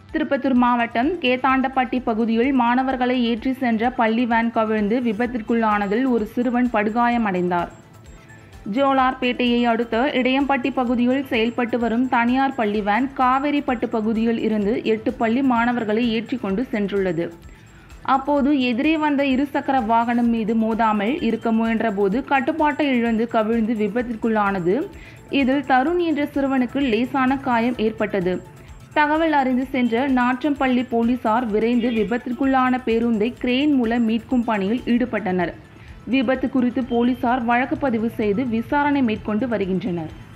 திருப்பத்தூர் மாவட்டம் கேத்தாண்டப்பட்டி பகுதியில் மாணவர்களை ஏற்றி சென்ற பள்ளி வேன் கவிழ்ந்து விபத்திற்குள்ளானதில் ஒரு சிறுவன் படுகாயமடைந்தார் ஜோலார்பேட்டையை அடுத்த இடையம்பட்டி பகுதியில் செயல்பட்டு வரும் தனியார் பள்ளி வேன் காவேரிப்பட்டு பகுதியில் இருந்து எட்டு பள்ளி மாணவர்களை ஏற்றிக்கொண்டு சென்றுள்ளது அப்போது எதிரே வந்த இருசக்கர வாகனம் மீது மோதாமல் இருக்க முயன்றபோது கட்டுப்பாட்டை இழந்து கவிழ்ந்து விபத்திற்குள்ளானது இதில் தருண் என்ற சிறுவனுக்கு லேசான காயம் ஏற்பட்டது தகவல் அறிந்து சென்ற நாற்றம்பள்ளி போலீசார் விரைந்து விபத்திற்குள்ளான பேருந்தை கிரேன் மூலம் மீட்கும் பணியில் ஈடுபட்டனர் விபத்து குறித்து போலீசார் வழக்கு பதிவு செய்து விசாரணை மேற்கொண்டு வருகின்றனர்